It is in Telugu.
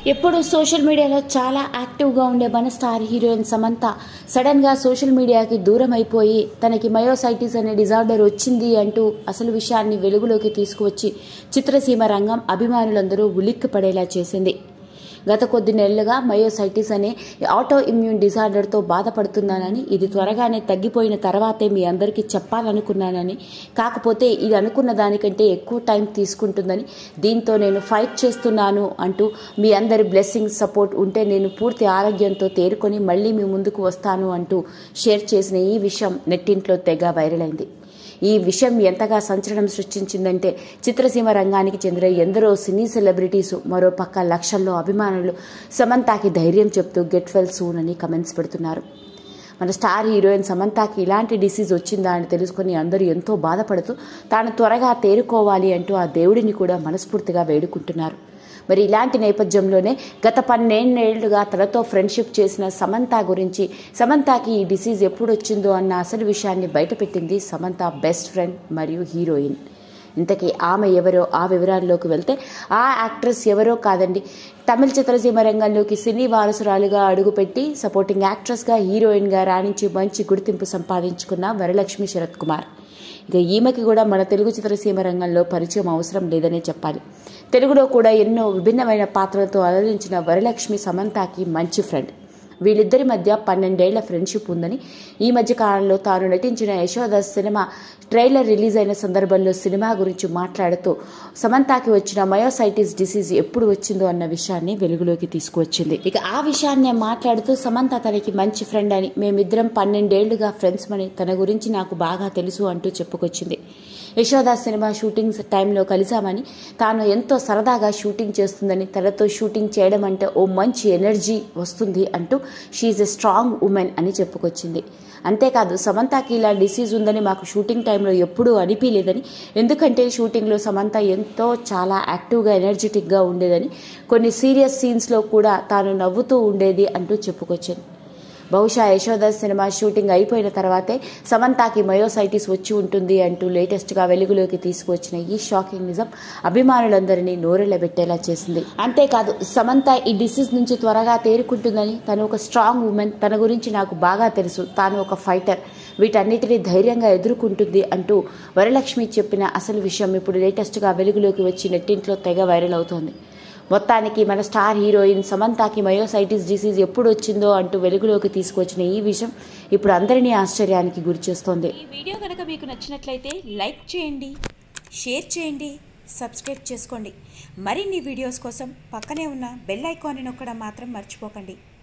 ఎప్పుడు సోషల్ మీడియాలో చాలా యాక్టివ్గా ఉండే మన స్టార్ హీరోయిన్ సమంత సడన్గా సోషల్ మీడియాకి దూరం అయిపోయి తనకి మయోసైటిస్ అనే డిజార్డర్ వచ్చింది అంటూ అసలు విషయాన్ని వెలుగులోకి తీసుకువచ్చి చిత్రసీమ రంగం అభిమానులందరూ ఉలిక్కి పడేలా చేసింది గత కొద్ది నెలలుగా మయోసైటిస్ అనే ఆటో ఇమ్యూన్ డిజార్డర్తో బాధపడుతున్నానని ఇది త్వరగానే తగ్గిపోయిన తర్వాతే మీ అందరికీ చెప్పాలనుకున్నానని కాకపోతే ఇది అనుకున్న దానికంటే ఎక్కువ టైం తీసుకుంటుందని దీంతో నేను ఫైట్ చేస్తున్నాను అంటూ మీ అందరి బ్లెస్సింగ్ సపోర్ట్ ఉంటే నేను పూర్తి ఆరోగ్యంతో తేరుకొని మళ్ళీ మీ ముందుకు వస్తాను అంటూ షేర్ చేసిన ఈ విషయం నెట్టింట్లో తెగ వైరల్ అయింది ఈ విషయం ఎంతగా సంచలనం సృష్టించిందంటే చిత్రసీమ రంగానికి చెందిన ఎందరో సినీ సెలబ్రిటీస్ మరో పక్క లక్షల్లో అభిమానులు సమంతాకి ధైర్యం చెప్తూ గెట్ వెల్ సూన్ అని కమెంట్స్ పెడుతున్నారు మన స్టార్ హీరోయిన్ సమంతాకి ఇలాంటి డిసీజ్ వచ్చిందా అని తెలుసుకుని అందరూ ఎంతో బాధపడుతూ తాను త్వరగా తేరుకోవాలి అంటూ ఆ దేవుడిని కూడా మనస్ఫూర్తిగా వేడుకుంటున్నారు మరి ఇలాంటి నేపథ్యంలోనే గత పన్నెండేళ్లుగా తనతో ఫ్రెండ్షిప్ చేసిన సమంత గురించి సమంతకి ఈ డిసీజ్ ఎప్పుడు వచ్చిందో అన్న అసలు విషయాన్ని బయటపెట్టింది సమంత బెస్ట్ ఫ్రెండ్ మరియు హీరోయిన్ ఇంతకీ ఆమె ఎవరో ఆ వివరాల్లోకి వెళ్తే ఆ యాక్ట్రెస్ ఎవరో కాదండి తమిళ చిత్రసీమ రంగంలోకి సినీ వారసురాలుగా అడుగుపెట్టి సపోర్టింగ్ యాక్ట్రెస్గా హీరోయిన్గా రాణించి మంచి గుర్తింపు సంపాదించుకున్న వరలక్ష్మి శరత్ కుమార్ ఇక ఈమెకి కూడా మన తెలుగు చిత్రసీమ రంగంలో పరిచయం అవసరం లేదనే చెప్పాలి తెలుగులో కూడా ఎన్నో విభిన్నమైన పాత్రలతో అలరించిన వరలక్ష్మి సమంతాకి మంచి ఫ్రెండ్ వీళ్ళిద్దరి మధ్య పన్నెండేళ్ల ఫ్రెండ్షిప్ ఉందని ఈ మధ్య కాలంలో తాను నటించిన యశోద సినిమా ట్రైలర్ రిలీజ్ అయిన సందర్భంలో సినిమా గురించి మాట్లాడుతూ సమంతాకి వచ్చిన మయోసైటిస్ డిసీజ్ ఎప్పుడు వచ్చిందో అన్న విషయాన్ని వెలుగులోకి తీసుకువచ్చింది ఇక ఆ విషయాన్ని మాట్లాడుతూ సమంత తనకి మంచి ఫ్రెండ్ అని మేమిద్దరం పన్నెండేళ్లుగా ఫ్రెండ్స్ అని తన గురించి నాకు బాగా తెలుసు అంటూ చెప్పుకొచ్చింది యశోద సినిమా షూటింగ్స్ టైంలో కలిశామని తాను ఎంతో సరదాగా షూటింగ్ చేస్తుందని తనతో షూటింగ్ చేయడం అంటే ఓ మంచి ఎనర్జీ వస్తుంది అంటూ షీఈ్ ఎ స్ట్రాంగ్ ఉమెన్ అని చెప్పుకొచ్చింది అంతేకాదు సమంతకి ఇలా డిసీజ్ ఉందని మాకు షూటింగ్ టైంలో ఎప్పుడూ అనిపించలేదని ఎందుకంటే షూటింగ్లో సమంత ఎంతో చాలా యాక్టివ్గా ఎనర్జెటిక్గా ఉండేదని కొన్ని సీరియస్ సీన్స్లో కూడా తాను నవ్వుతూ ఉండేది అంటూ చెప్పుకొచ్చింది బహుశా యశోద సినిమా షూటింగ్ అయిపోయిన తర్వాతే సమంతాకి మయోసైటిస్ వచ్చి ఉంటుంది అంటూ లేటెస్ట్గా వెలుగులోకి తీసుకువచ్చిన ఈ షాకింగ్ నిజం అభిమానులందరినీ నోరెళ్లబెట్టేలా చేసింది అంతేకాదు సమంత ఈ డిసీజ్ నుంచి త్వరగా తేరుకుంటుందని తను ఒక స్ట్రాంగ్ ఉమెన్ తన గురించి నాకు బాగా తెలుసు తాను ఒక ఫైటర్ వీటన్నిటిని ధైర్యంగా ఎదుర్కొంటుంది అంటూ వరలక్ష్మి చెప్పిన అసలు విషయం ఇప్పుడు లేటెస్ట్గా వెలుగులోకి వచ్చి నెట్టింట్లో తెగ వైరల్ అవుతోంది మొత్తానికి మన స్టార్ హీరోయిన్ సమంతాకి మయోసైటిస్ డిసీజ్ ఎప్పుడు వచ్చిందో అంటూ వెలుగులోకి తీసుకొచ్చిన ఈ విషయం ఇప్పుడు అందరినీ ఆశ్చర్యానికి గురిచేస్తోంది ఈ వీడియో కనుక మీకు నచ్చినట్లయితే లైక్ చేయండి షేర్ చేయండి సబ్స్క్రైబ్ చేసుకోండి మరిన్ని వీడియోస్ కోసం పక్కనే ఉన్న బెల్ ఐకాన్ని నొక్కడం మాత్రం మర్చిపోకండి